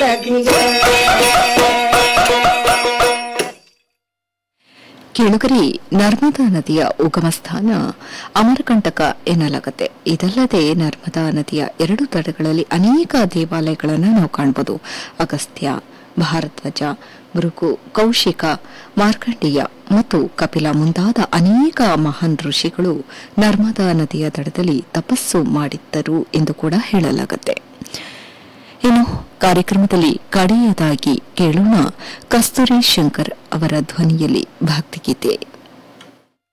ಅಗ್ನಿಗೆ ಕೇಳುಗರಿ ನರ್ಮದಾ ನದಿಯ ಉಗಮ ಸ್ಥಾನ ಅಮರಕಂಟಕ ಎನ್ನಲಾಗುತ್ತೆ ಇದಲ್ಲದೆ ನರ್ಮದಾ ನದಿಯ ಎರಡು ತಟಗಳಲ್ಲಿ ಅನೇಕ ದೇವಾಲಯಗಳನ್ನು ನಾವು ಕಾಣಬಹುದು ಅಗಸ್ತ್ಯ ಭಾರದ್ವಾಜ ಭೃಗು ಕೌಶಿಕ ಮಾರ್ಕಂಡೇಯ ಮತ್ತು ಕಪಿಲ ಮುಂತಾದ ಅನೇಕ ಮಹಾನ್ ಋಷಿಗಳು ನರ್ಮದಾ ನದಿಯ ದಡದಲ್ಲಿ ತಪಸ್ಸು ಮಾಡಿದ್ದರು ಎಂದು ಕೂಡ ಹೇಳಲಾಗುತ್ತೆ ಇನ್ನು ಕಾರ್ಯಕ್ರಮದಲ್ಲಿ ಕಡೆಯದಾಗಿ ಕೇಳೋಣ ಕಸ್ತೂರಿ ಶಂಕರ್ ಅವರ ಧ್ವನಿಯಲ್ಲಿ ಭಕ್ತಿಗೀತೆ